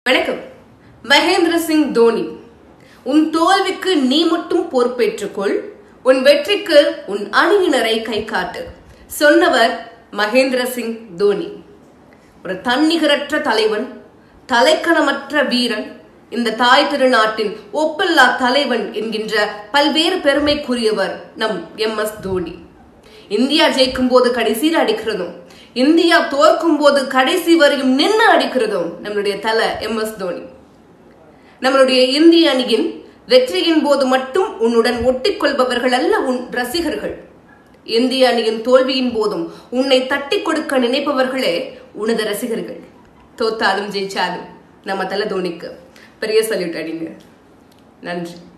வணக்கம் மகேந்திர சிங் தோனி உன் தோல்விக்கு நீ மட்டும் பொறுப்பேற்றுக்கொள் உன் வெற்றிக்கு உன் அணியினரை கை காட்டு சொன்னவர் மகேந்திர சிங் தோனி ஒரு தன்னிகரற்ற தலைவன் தலைக்கணமற்ற வீரன் இந்த தாய் திருநாட்டின் ஒப்பில்லா தலைவன் என்கின்ற பல்வேறு பெருமைக்குரியவர் நம் எம் எஸ் தோனி இந்தியா ஜெயிக்கும் போது கடைசியில் அடிக்கிறதும் இந்தியா தோற்கும் போது கடைசி வரையும் நின்று அடிக்கிறதும் நம்மளுடைய தலை எம் எஸ் தோனி நம்மளுடைய இந்திய அணியின் வெற்றியின் போது மட்டும் உன்னுடன் ஒட்டிக்கொள்பவர்கள் அல்ல உன் ரசிகர்கள் இந்திய அணியின் தோல்வியின் போதும் உன்னை தட்டி கொடுக்க நினைப்பவர்களே உனது ரசிகர்கள் தோத்தாலும் ஜெயிச்சாலும் நம்ம தலை தோனிக்கு பெரிய சல்யூட் அடிங்க நன்றி